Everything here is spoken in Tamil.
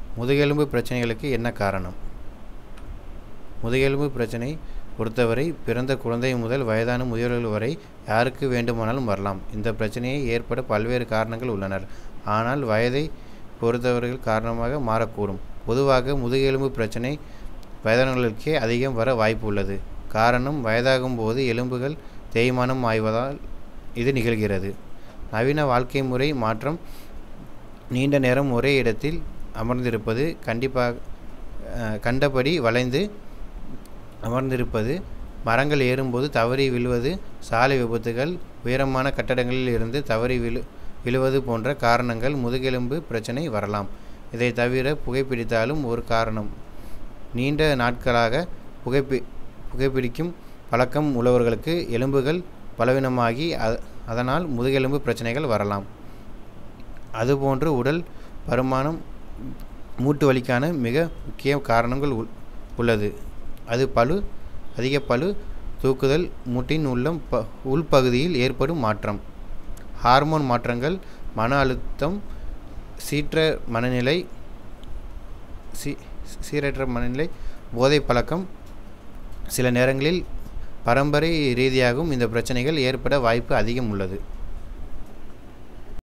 முதுகெலும்பு பிரச்சனைகளுக்கு என்ன காரணம் முதுகெலும்பு பிரச்சனை பொறுத்தவரை பிறந்த குழந்தை முதல் வயதான முதியவர்கள் வரை யாருக்கு வேண்டுமானாலும் வரலாம் இந்த பிரச்சனையை ஏற்பட பல்வேறு காரணங்கள் உள்ளனர் ஆனால் வயதை பொறுத்தவர்கள் காரணமாக மாறக்கூடும் பொதுவாக முதுகெலும்பு பிரச்சனை வயதானவர்களுக்கே அதிகம் வர வாய்ப்பு உள்ளது காரணம் வயதாகும் போது எலும்புகள் தேய்மானம் ஆய்வதால் இது நிகழ்கிறது நவீன வாழ்க்கை முறை மாற்றம் நீண்ட நேரம் ஒரே இடத்தில் அமர்ந்திருப்பது கண்டிப்பாக அஹ், கண்டபடி வளைந்து அமர்ந்திருப்பது மரங்கள் ஏறும்போது தவறி விழுவது சாலை விபத்துகள் உயரமான கட்டடங்களில் இருந்து தவறி விழு விழுவது போன்ற காரணங்கள் முதுகெலும்பு பிரச்சனை வரலாம் இதை தவிர புகைப்பிடித்தாலும் ஒரு காரணம் நீண்ட நாட்களாக புகைப்பி புகைப்பிடிக்கும் பழக்கம் உள்ளவர்களுக்கு எலும்புகள் பலவீனமாகி அ- அதனால் முதுகெலும்பு பிரச்சனைகள் வரலாம் அதுபோன்று உடல் பருமானம் மூட்டு வலிக்கான மிக முக்கிய காரணங்கள் உள்- உள்ளது அது பளு அதிக பளு தூக்குதல் மூட்டின் உள்ளம் ப உள்பகுதியில் ஏற்படும் மாற்றம் ஹார்மோன் மாற்றங்கள் மன அழுத்தம் சீற்ற மனநிலை சீ சீரற்ற மனநிலை போதை பழக்கம் சில நேரங்களில் பரம்பரை ரீதியாகவும் இந்த பிரச்சனைகள் ஏற்பட வாய்ப்பு அதிகம் உள்ளது